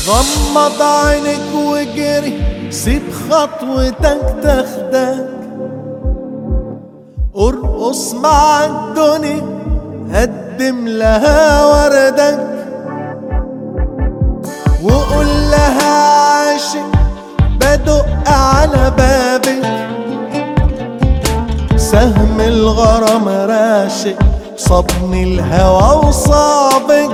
غمض عينك وجري سيب خطوتك تاخدك ارقص مع الدنيا قدم لها وردك وقول لها عاشق بدق على بابك سهم الغرام راشق صبني الهوى وصابك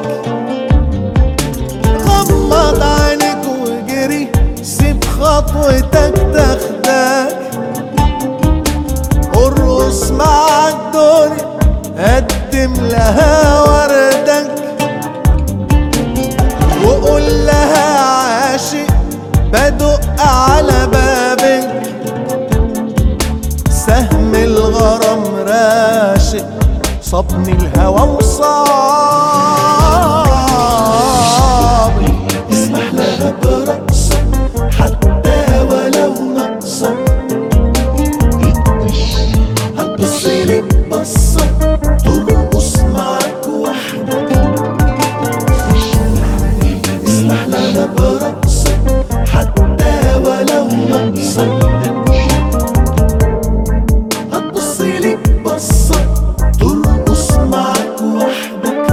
غمض عينك وجري سيب خطوتك تاخدك ارقص مع الدنيا قدم لها وردك وقول لها عاشق بدق على بابك سهم الغرام راشق صبني الهوى وصابي اسمح لها برقصة حتى ولو نقصة هتبصيلي بصة ترقص معاك وحدك اسمح لها برقصة حتى ولو نقصة هتبصيلي بصة ترقص معاك وحدك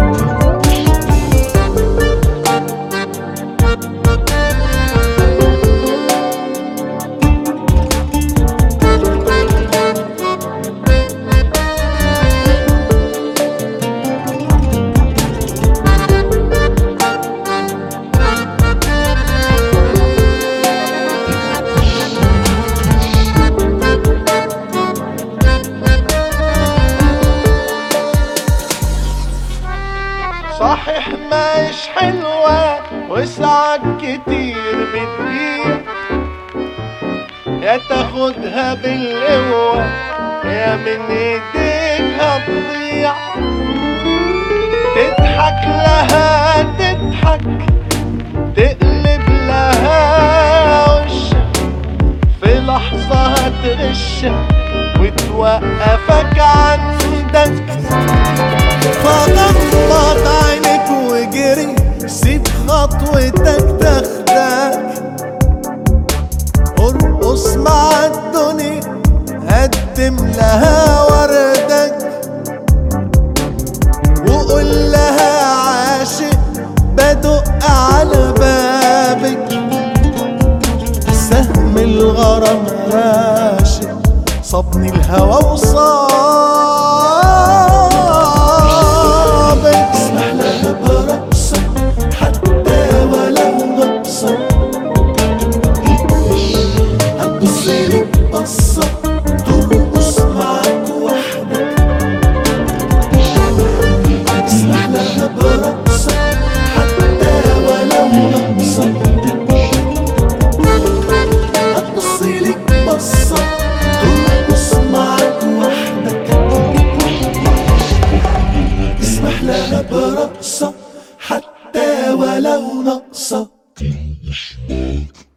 صحيح مش حلوة وسعك كتير بتضيع يا تاخدها بالقوة يا من ايديك هتضيع تضحك لها تضحك تقلب لها وشك في لحظة هتغشك وتوقفك عندك فغمض عينك وجري سيب خطوتك تاخدك ارقص مع الدنيا قدم لها وردك وقول لها عاشق بدق على بابك سهم الغرام راشق صبني الهوى وصابك اسمح لها برقصة حتى ولو نقصة هتبصيلي بصة ترقص معاك وحدك اسمح لها برقصة حتى ولو نقصة هتبصيلي بصة ترقص معاك وحدك اسمح لها برقصة حتى ولو نقصة